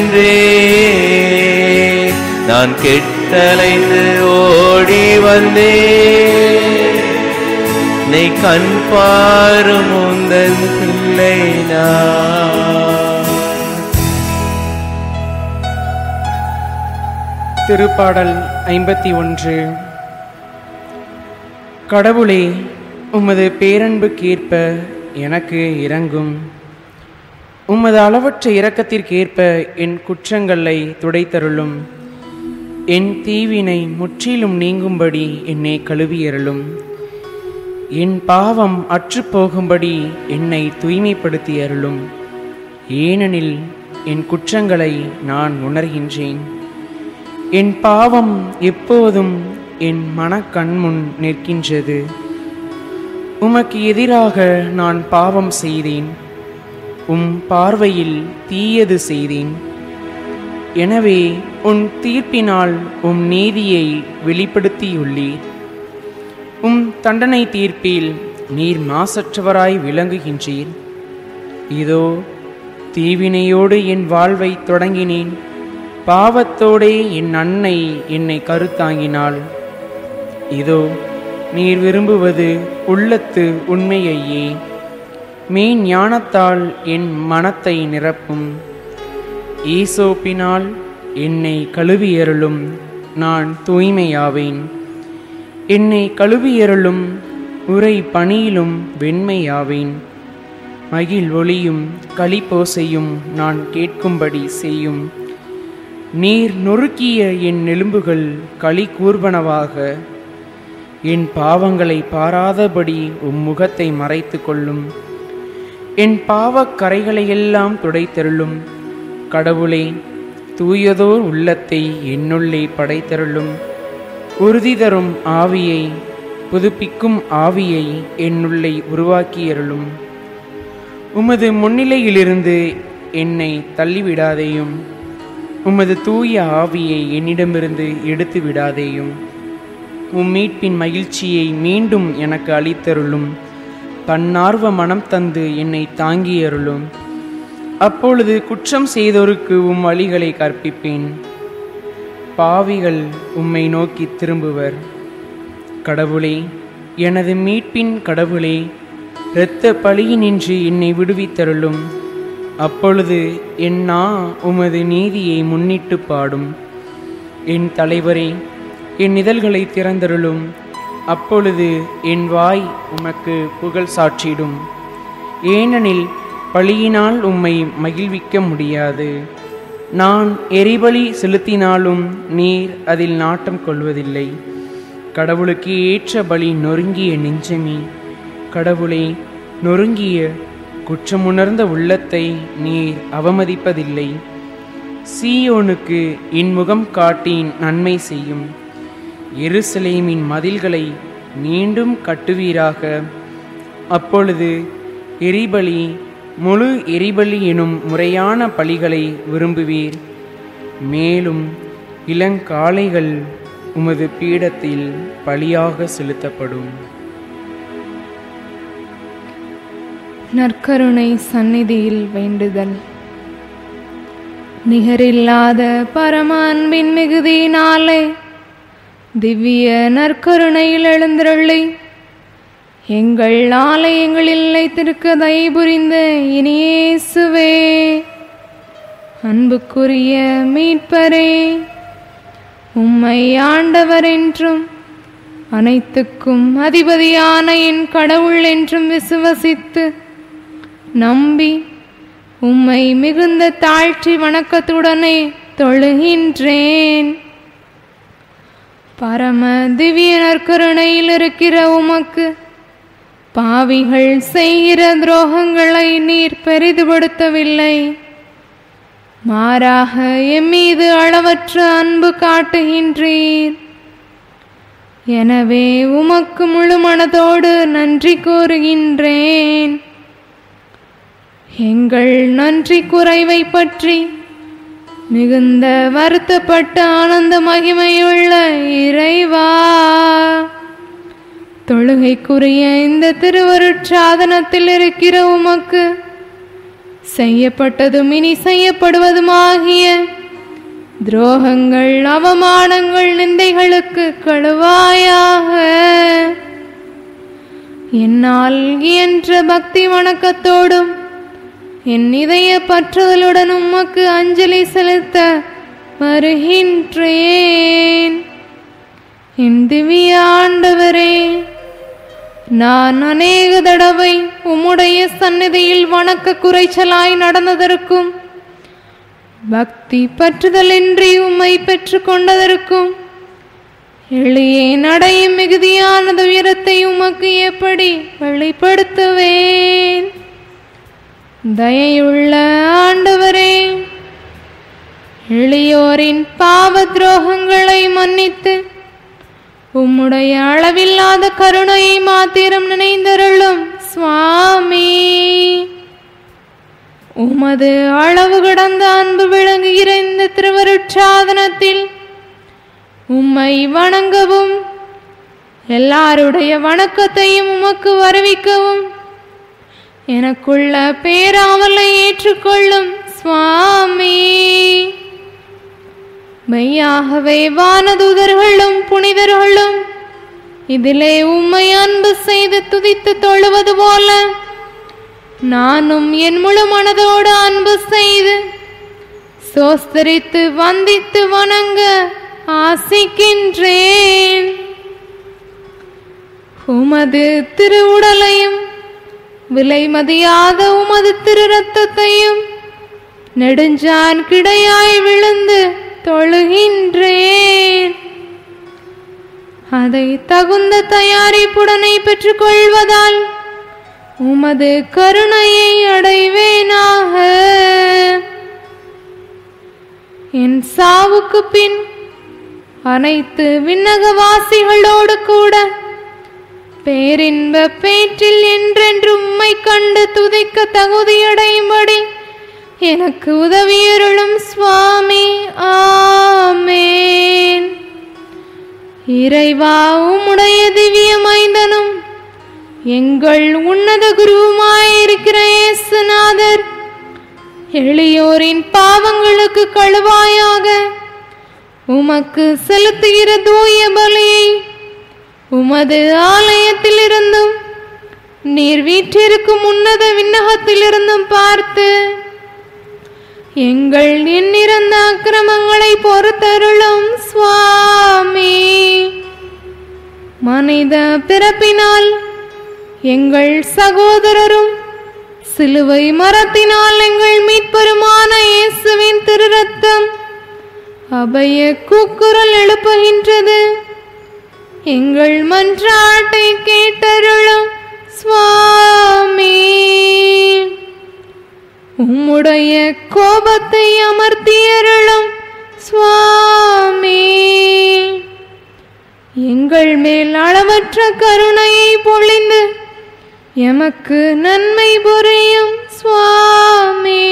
சென்றேன் நான் கெட்டலைந்து ஓடி வந்தேன் என்னை கண் பாரு முந்தன் பிள்ளை நான் திருப்பாடல் ஐம்பத்தி ஒன்று கடவுளே உமது பேரன்புக்கேற்ப எனக்கு இறங்கும் உமது அளவற்ற இரக்கத்திற்கேற்ப என் குற்றங்களை துடைத்தருளும் என் தீவினை முற்றிலும் நீங்கும்படி என்னை கழுவியருளும் என் பாவம் அற்றுப்போகும்படி என்னை தூய்மைப்படுத்தி அருளும் ஏனெனில் என் குற்றங்களை நான் உணர்கின்றேன் என் பாவம் எப்போதும் என் மனக்கண்முன் நிற்கின்றது உமக்கு எதிராக நான் பாவம் செய்தேன் உம் பார்வையில் தீயது செய்தேன் எனவே உன் தீர்ப்பினால் உம் நீதியை வெளிப்படுத்தியுள்ளீர் உம் தண்டனை தீர்ப்பில் நீர் மாசற்றவராய் விளங்குகின்றீர் இதோ தீவினையோடு என் வாழ்வை தொடங்கினேன் பாவத்தோடே என் அன்னை என்னை கருத்தாங்கினாள் இதோ நீர் விரும்புவது உள்ளத்து உண்மையையே மெய் ஞானத்தால் என் மனத்தை நிரப்பும் ஈசோப்பினால் என்னை கழுவியருளும் நான் தூய்மையாவேன் என்னை கழுவியருளும் உரை பணியிலும் வெண்மையாவேன் மகிழ் ஒளியும் களிப்போசையும் நான் கேட்கும்படி செய்யும் நீர் நொறுக்கிய என் எலும்புகள் களி கூர்வனவாக என் பாவங்களை பாராதபடி உம் முகத்தை மறைத்து கொள்ளும் என் பாவக் கரைகளையெல்லாம் துடைத்தருளும் கடவுளே தூயதோர் உள்ளத்தை என்னுள்ளே படைத்தருளும் உறுதி தரும் ஆவியை புதுப்பிக்கும் ஆவியை என்னுள்ளே உருவாக்கியருளும் உமது முன்னிலையிலிருந்து என்னை தள்ளிவிடாதேயும் உமது தூய ஆவியை என்னிடமிருந்து எடுத்து விடாதேயும் உம் மீட்பின் மகிழ்ச்சியை மீண்டும் எனக்கு அளித்தருளும் தன்னார்வ மனம் தந்து என்னை தாங்கியருளும் அப்பொழுது குற்றம் செய்தோருக்கு உம் வழிகளை கற்பிப்பேன் பாவிகள் உம்மை நோக்கி திரும்புவர் கடவுளே எனது மீட்பின் கடவுளே இரத்த பழியினின்று என்னை விடுவித்தருளும் அப்பொழுது என் நா உமது நீதியை முன்னிட்டு பாடும் என் தலைவரே என் இதழ்களை திறந்தருளும் அப்பொழுது என் வாய் உமக்கு புகழ் சாற்றிடும் ஏனெனில் பழியினால் உம்மை மகிழ்விக்க முடியாது நான் எரிபலி செலுத்தினாலும் நீர் அதில் நாட்டம் கொள்வதில்லை கடவுளுக்கு ஏற்ற பலி நொறுங்கிய நெஞ்சமே கடவுளே நொறுங்கிய குற்றமுணர்ந்த உள்ளத்தை நீர் அவமதிப்பதில்லை சீயோனுக்கு இன்முகம் காட்டி நன்மை செய்யும் எருசலேமின் மதில்களை மீண்டும் கட்டுவீராக அப்பொழுது எரிபலி முழு எரிபலி எனும் முறையான பலிகளை விரும்புவீர் மேலும் இளங்காளைகள் உமது பீடத்தில் பலியாக செலுத்தப்படும் நற்கருணை சந்நிதியில் வேண்டுதல் நிகரில்லாத பரம அன்பின் மிகுதியினாலே திவ்ய நற்கருணையில் எழுந்தருளி எங்கள் ஆலயங்களில் நிலைத்திருக்க தயை புரிந்த இனியேசுவே அன்புக்குரிய மீட்பரே உம்மை ஆண்டவர் என்றும் அனைத்துக்கும் அதிபதியான என் கடவுள் என்றும் விசுவசித்து நம்பி உம்மை மிகுந்த தாழ்ச்சி வணக்கத்துடனே தொழுகின்றேன் பரம திவ்ய நற்கருணையில் இருக்கிற உமக்கு பாவிகள் செய்கிற துரோகங்களை நீர் பெரிதுபடுத்தவில்லை மாறாக எம்மீது அளவற்ற அன்பு காட்டுகின்றீர் எனவே உமக்கு முழு மனதோடு நன்றி கூறுகின்றேன் எங்கள் நன்றி குறைவை பற்றி மிகுந்த வருத்தப்பட்ட ஆனந்த மகிமையுள்ள இறைவா தொழுகைக்குரிய இந்த திருவருட்சாதனத்தில் இருக்கிற உமக்கு செய்யப்பட்டதும் இனி செய்யப்படுவதுமாகிய துரோகங்கள் அவமானங்கள் நிந்தைகளுக்கு கழுவாயாக என்னால் இயன்ற பக்தி வணக்கத்தோடும் என் இதய பற்றுதலுடன் உமக்கு அஞ்சலி செலுத்த வருகின்றேன் என் திவ்ய ஆண்டவரே நான் அநேக தடவை உம்முடைய சந்நிதியில் வணக்க குறைச்சலாய் நடந்ததற்கும் பக்தி பற்றுதலின்றி உம்மை பெற்றுக்கொண்டதற்கும் எளிய நடையும் மிகுதியான துயரத்தை உமக்கு எப்படி வெளிப்படுத்துவேன் தயையுள்ள ஆண்டவரே எளியோரின் பாவ துரோகங்களை மன்னித்து உம்முடைய அளவில்லாத கருணையை மாத்திரம் நினைந்தருளும் சுவாமி உமது அளவு கடந்த அன்பு விளங்குகிற இந்த திருவருட்சாதனத்தில் உம்மை வணங்கவும் எல்லாருடைய வணக்கத்தையும் உமக்கு வருவிக்கவும் எனக்குள்ள பேராவலை ஏற்றுக்கொள்ளும் சுவாமி மெய்யாகவே வானதூதர்களும் புனிதர்களும் இதிலே உம்மை அன்பு செய்து துதித்து தொழுவது போல நானும் என் முழு மனதோடு அன்பு செய்து சோஸ்தரித்து வந்தித்து வணங்க ஆசிக்கின்றேன் உமது திருவுடலையும் விலைமதியாத உமது திரு ரத்தத்தையும் நெடுஞ்சான் கிடையாய் விழுந்து தொழுகின்றேன் அதை தகுந்த தயாரிப்புடனை பெற்றுக்கொள்வதால் உமது கருணையை அடைவேனாக என் சாவுக்கு பின் அனைத்து விண்ணகவாசிகளோடு கூட பேரின்ப பேற்றில் என்றென்று உம்மை கண்டு துதிக்க தகுதியடையும்படி எனக்கு உதவியருளும் சுவாமி ஆமேன் இறைவா உம்முடைய திவ்ய மைந்தனும் எங்கள் உன்னத குருவுமாயிருக்கிற இயேசுநாதர் எளியோரின் பாவங்களுக்கு கழுவாயாக உமக்கு செலுத்துகிற தூய பலியை உமது ஆலயத்திலிருந்தும் நீர் வீற்றிருக்கும் உன்னத விண்ணகத்திலிருந்தும் பார்த்து எங்கள் எண்ணிறந்த அக்கிரமங்களை பொறுத்தருளும் சுவாமி மனித பிறப்பினால் எங்கள் சகோதரரும் சிலுவை மரத்தினால் எங்கள் மீட்பெருமான இயேசுவின் திருரத்தம் அபய கூக்குரல் எழுப்புகின்றது எங்கள் மன்றாட்டை கேட்டருளும் சுவாமி உம்முடைய கோபத்தை அமர்த்தியருளும் சுவாமி எங்கள் மேல் அளவற்ற கருணையை பொழிந்து எமக்கு நன்மை புரியும் சுவாமி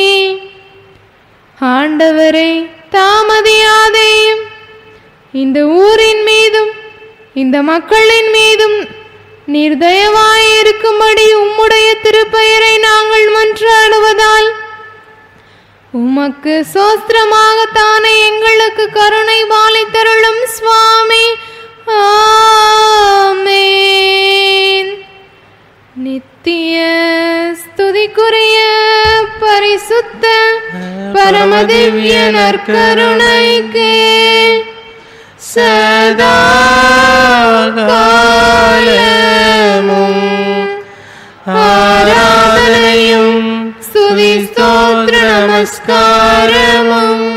ஆண்டவரை தாமதியாதேயும் இந்த ஊரின் மீதும் இந்த மக்களின் மீதும் நீர் தயவாயிருக்கும்படி உம்முடைய திருப்பெயரை நாங்கள் மன்றாடுவதால் உமக்கு சோஸ்திரமாகத்தானே எங்களுக்கு கருணை பாலித்தருளும் சுவாமி ஆமென் நித்திய ஸ்துதிக்குரிய பரிசுத்த பரமதிவ்ய நற்கருணைக்கு சதா காலமும் ஆராதனையும் ஸ்துதி ஸ்தோத்திர நமஸ்காரமும்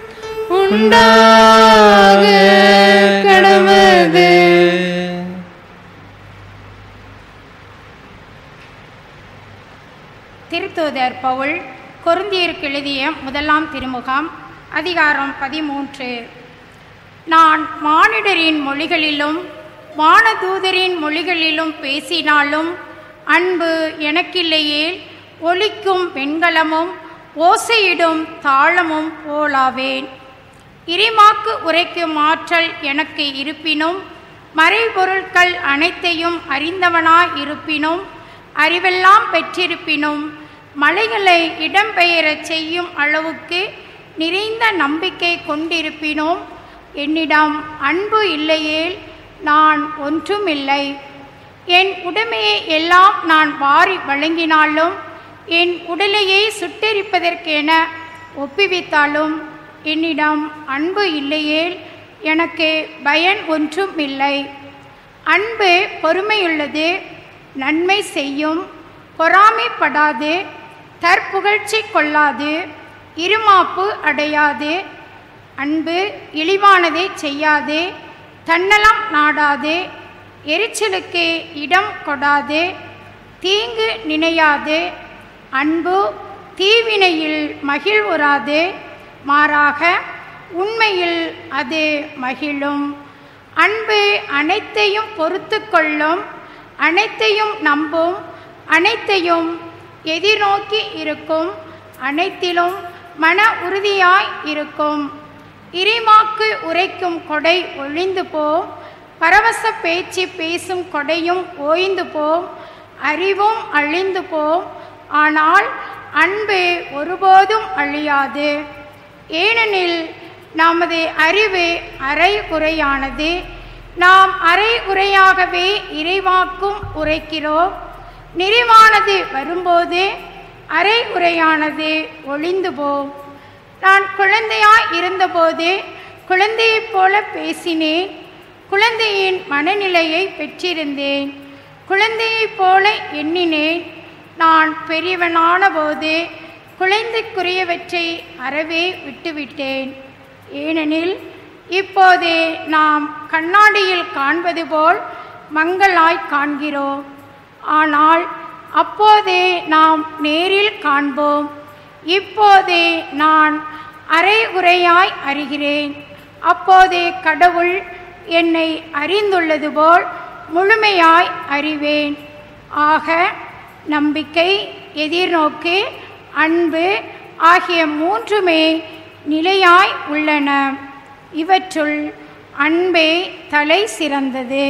உண்டாக கடவுது திருத்தூதர் பவுல் கொருந்தியருக்கு எழுதிய முதலாம் திருமுகம் அதிகாரம் பதிமூன்று நான் மானிடரின் மொழிகளிலும் வானதூதரின் மொழிகளிலும் பேசினாலும் அன்பு எனக்கில்லையே ஒலிக்கும் வெண்கலமும் ஓசையிடும் தாளமும் போலாவேன் இறைமாக்கு உரைக்கும் ஆற்றல் எனக்கு இருப்பினும் மறைபொருட்கள் அனைத்தையும் அறிந்தவனாய் இருப்பினும் அறிவெல்லாம் பெற்றிருப்பினும் மலைகளை இடம்பெயரச் செய்யும் அளவுக்கு நிறைந்த நம்பிக்கை கொண்டிருப்பினும் என்னிடம் அன்பு இல்லையேல் நான் ஒன்றுமில்லை என் உடைமையை எல்லாம் நான் வாரி வழங்கினாலும் என் உடலையே சுட்டெரிப்பதற்கென ஒப்புவித்தாலும் என்னிடம் அன்பு இல்லையேல் எனக்கு பயன் ஒன்றும் இல்லை அன்பு பொறுமையுள்ளது நன்மை செய்யும் பொறாமைப்படாது தற்புகழ்ச்சி கொள்ளாது இருமாப்பு அடையாது அன்பு இழிவானதை செய்யாது தன்னலம் நாடாது எரிச்சலுக்கு இடம் கொடாது தீங்கு நினையாது அன்பு தீவினையில் மகிழ்வுறாது மாறாக உண்மையில் அது மகிழும் அன்பு அனைத்தையும் பொறுத்து கொள்ளும் அனைத்தையும் நம்பும் அனைத்தையும் எதிர்நோக்கி இருக்கும் அனைத்திலும் மன உறுதியாய் இருக்கும் இறைமாக்கு உரைக்கும் கொடை ஒழிந்து போம் பரவச பேச்சு பேசும் கொடையும் ஓய்ந்து போம் அறிவும் அழிந்து போம் ஆனால் அன்பு ஒருபோதும் அழியாது ஏனெனில் நமது அறிவு அரை உரையானது நாம் அரை உரையாகவே இறைவாக்கும் உரைக்கிறோம் நிறைவானது வரும்போது அரை உரையானது ஒளிந்து போம் நான் குழந்தையாய் இருந்தபோது குழந்தையைப் போல பேசினேன் குழந்தையின் மனநிலையை பெற்றிருந்தேன் குழந்தையைப் போல எண்ணினேன் நான் பெரியவனான போது குழந்தைக்குரியவற்றை அறவே விட்டுவிட்டேன் ஏனெனில் இப்போது நாம் கண்ணாடியில் காண்பது போல் மங்களாய் காண்கிறோம் ஆனால் அப்போதே நாம் நேரில் காண்போம் இப்போதே நான் அரை உரையாய் அறிகிறேன் அப்போதே கடவுள் என்னை அறிந்துள்ளது போல் முழுமையாய் அறிவேன் ஆக நம்பிக்கை எதிர்நோக்கு அன்பு ஆகிய மூன்றுமே நிலையாய் உள்ளன இவற்றுள் அன்பே தலை சிறந்தது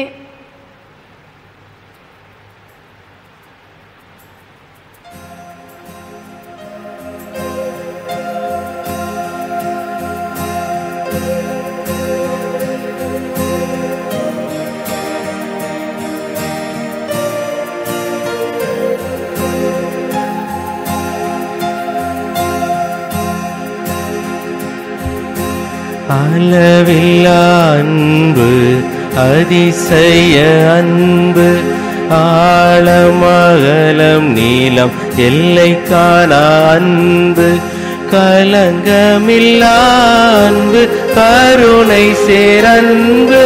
அளவில்லா அன்பு அதிசய அன்பு ஆழம் அகலம் நீளம் எல்லை காணா அன்பு கலங்கமில்லா அன்பு கருணை சேரன்பு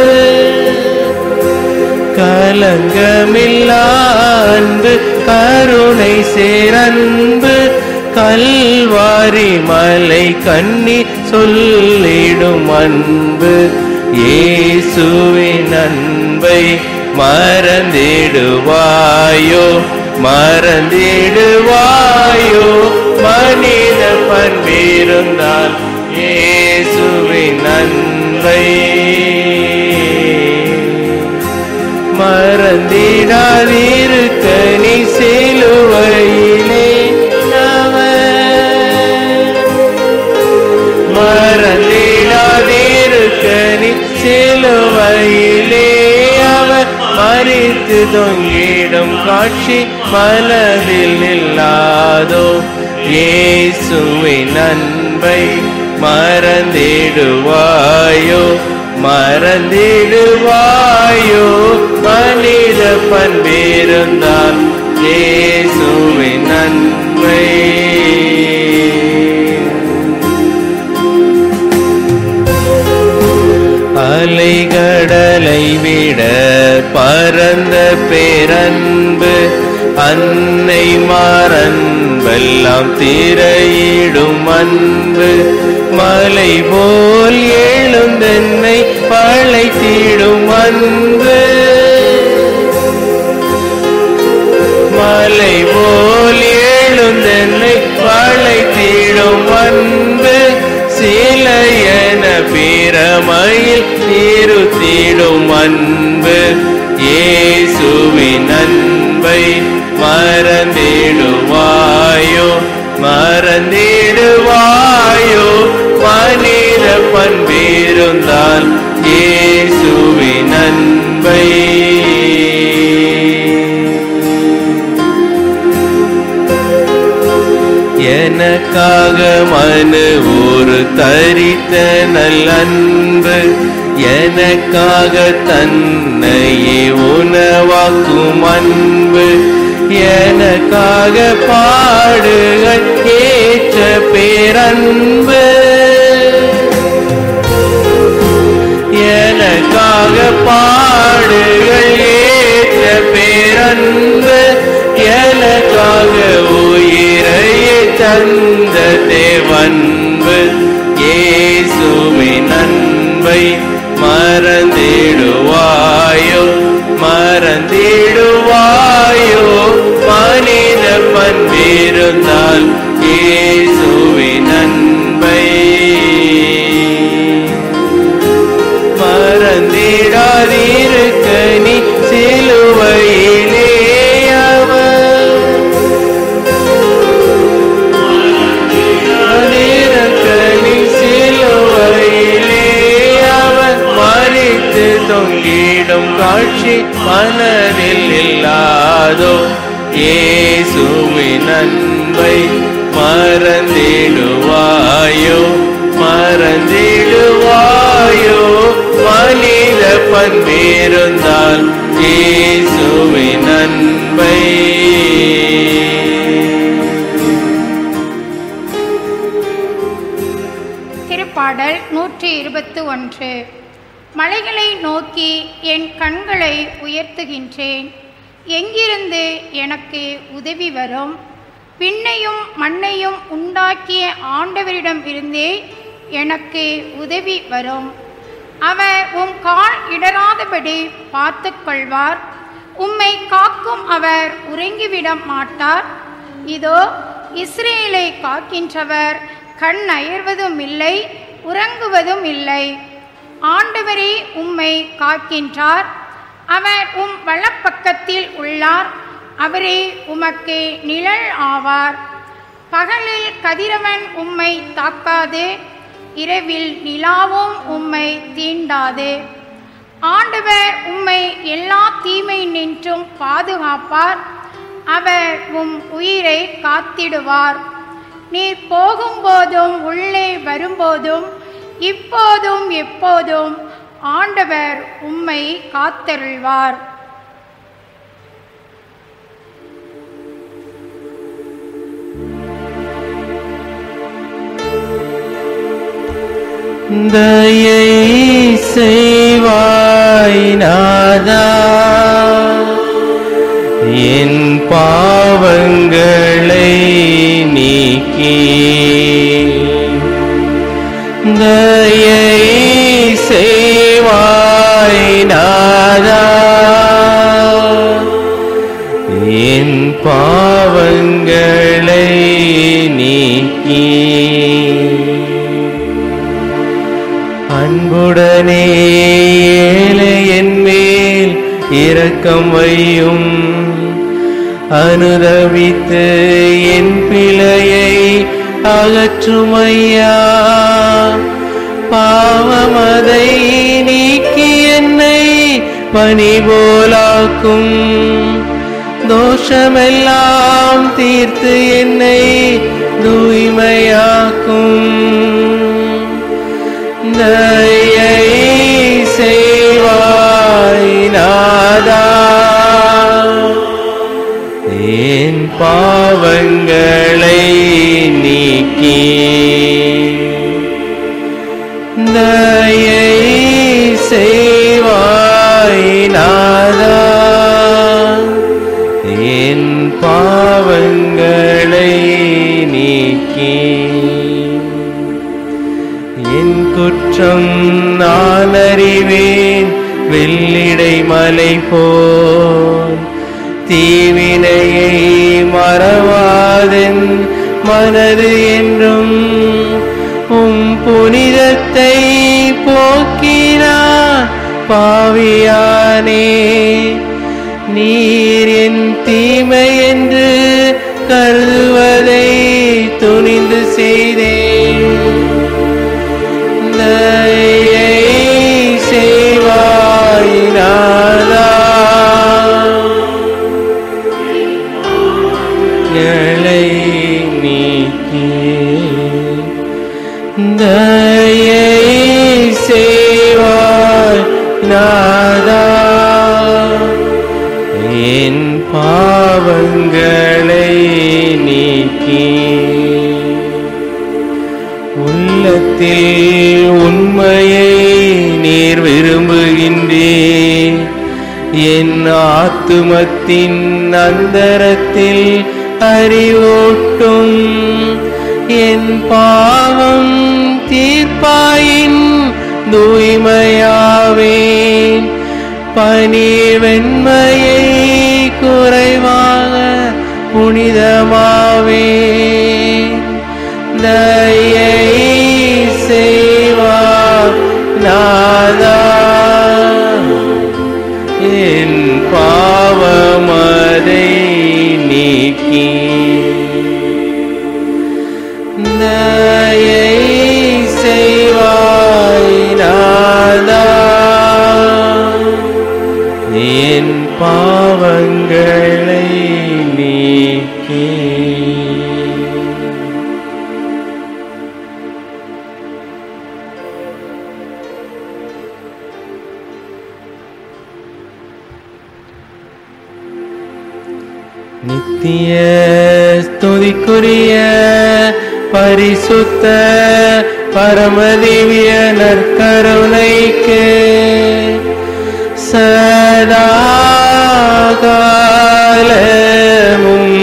கலங்கமில்லா அன்பு கருணை சேரன்பு கல்வாரி மலை கண்ணி சொல்லிடும் அன்பு இயேசுவின் அன்பை மறந்திடுவாயோ மறந்திடுவாயோ மனித பண்பிருந்தால் இயேசுவின் அன்பை மறந்திடாதிருக்க நீ சிலுவையிலே அவர் மறந்திடாதிருக்க நீ சிலுவையிலே அவர் மறித்து தொங்கிடும் காட்சி மனதில் இல்லாதோ இயேசுவின் அன்பை மறந்திடுவாயோ மறந்திடுவாயோ மனித பண்பிருந்தால் இயேசுவின் அன்பை அலைகடலை விட பரந்த பேரன்பு அன்னை மாறன்பெல்லாம் திரையிடும் அன்பு மலை போல் எழுந்தென்னை பழைத்திடும் அன்பு மலை போல் எழுந்தென்னை பழைத்திடும் அன்பு சிலையன பிரமையில் இருத்திடும் அன்பு இயேசுவின் அன்பை மறந்திடுவாயோ மறந்திடுவாயோ மனித பண்பிருந்தால் இயேசுவின் அன்பை எனக்காக மனு ஒரு தரித்த நல்லன்பு எனக்காக தன்னையே உணவாக்கும் அன்பு எனக்காக பாடுகள் ஏற்ற பேரன்பு எனக்காக பாடுகள் ஏற்ற பேரன்பு எனக்காக உயிரையே தந்த தேவன்பு இயேசுவின் அன்பை மறந்திடுவாயோ மறந்திடுவாயோ மனித பண்பிருந்தால் இயேசுவின் அன்பை மறந்திடாதிருக்க நீ சிலுவையிலே அவர் மறந்திருக்க நீ சிலுவையிலே அவர் மறித்து தொங்கிடும் காட்சி மனதில் இல்லாதோ இயேசுவின் அன்பை மறந்திடுவாயோ மறந்திடுவாயோ மனித பண்பிருந்தால் இயேசுவின் அன்பை திருப்பாடல் நூற்றி இருபத்து ஒன்று மலைகளை நோக்கி என் கண்களை உயர்த்துகின்றேன் எங்கிருந்து எனக்கு உதவி வரும் விண்ணையும் மண்ணையும் உண்டாக்கிய ஆண்டவரிடம் இருந்தே எனக்கு உதவி வரும் அவர் உம் கால் இடராதபடி பார்த்து கொள்வார் உம்மை காக்கும் அவர் உறங்கிவிட மாட்டார் இதோ இஸ்ரேலை காக்கின்றவர் கண் அயர்வதும் இல்லை உறங்குவதும் இல்லை ஆண்டவரே உம்மை காக்கின்றார் அவர் உம் வலப்பக்கத்தில் உள்ளார் அவரே உமக்கு நிழல் ஆவார் பகலில் கதிரவன் உம்மை தாக்காது இரவில் நிலாவும் உம்மை தீண்டாது ஆண்டவர் உம்மை எல்லா தீமை நின்றும் பாதுகாப்பார் அவர் உம் உயிரை காத்திடுவார் நீர் போகும்போதும் உள்ளே வரும்போதும் இப்போதும் எப்போதும் ஆண்டவர் உம்மை காத்தருள்வார் தயை செய்வாய் நாதா என் பாவங்களை நீக்கி தயை செய்வாய் நாதா என் பாவங்களை நீக்கி அன்புடனே ஏழை என் மேல் இரக்கம் வையும் அனுதவித்து என் பிழையை அகற்றுமையா பாவமதை நீக்கி என்னை பனி போலாக்கும் தோஷமெல்லாம் தீர்த்து என்னை தூய்மையாக்கும் தயை செய்வாய் நாதா என் பாவங்களை நீக்கி தயை செய்வாய் நாதா என் பாவங்களை நீக்கி என் குற்றம் நான் அறிவேன் வெள்ளிடை மலை போல் தீவினையை மறவாதென் மனது என்றும் உம் புனிதத்தை போக்கினார் பாவியானே நீர் என் தீமை என்று கருதுவதை துணிந்து செய்தேன் தயை செய்வாய் நாதா களை நீக்கி தயை செய்வாய் நாதா என் பாவங்களை நீக்கி உள்ளத்தில் உண்மையை நீர் விரும்புகின்றே என் ஆத்துமத்தின் அந்தரத்தில் அறிவூட்டும் என் பாவம் தீர்ப்பாயின் தூய்மையாவேன் பனி வெண்மையை குறைவாக புனிதமாவேன் தயை செய்வார் நாதா என் பாவமதை நீக்கி தயை செய்வாய் நாதா என் பாவங்களை நீக்கி நித்திய ஸ்துதிக்குரிய பரிசுத்த பரமதிவிய நற்கருணைக்கு சதாகாலமும்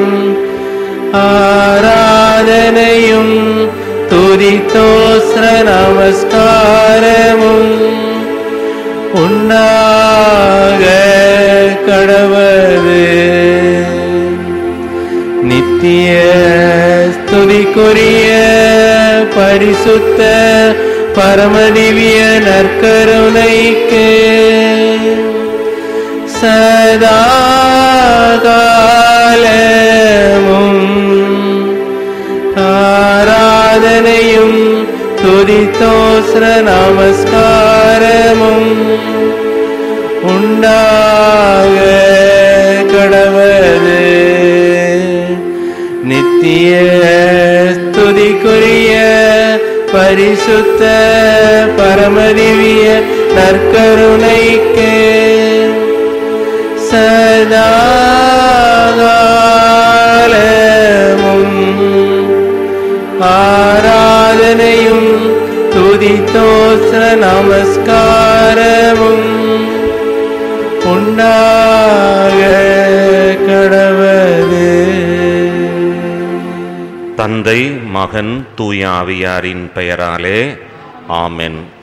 ஆராதனையும் துதித்தோஸ்ர நமஸ்காரமும் உண்டாக கடவது நித்திய ஸ்துதிக்குரிய பரிசுத்த பரமதிவிய நற்கருணைக்கு சதாகாலமும் ஆராதனையும் துதித்தோஸ்ர நமஸ்காரமும் உண்டாக கடவது நித்திய ஸ்துதிக்குரிய பரிசுத்த பரமதிவிய நற்கருணைக்கு சதாகாலமும் ஆராதனையும் துதித்தோஸ்ர துதித்தோஸ்ர நமஸ்காரமும் உண்டாக கடவது தந்தை மகன் தூய ஆவியாரின் பெயராலே ஆமென்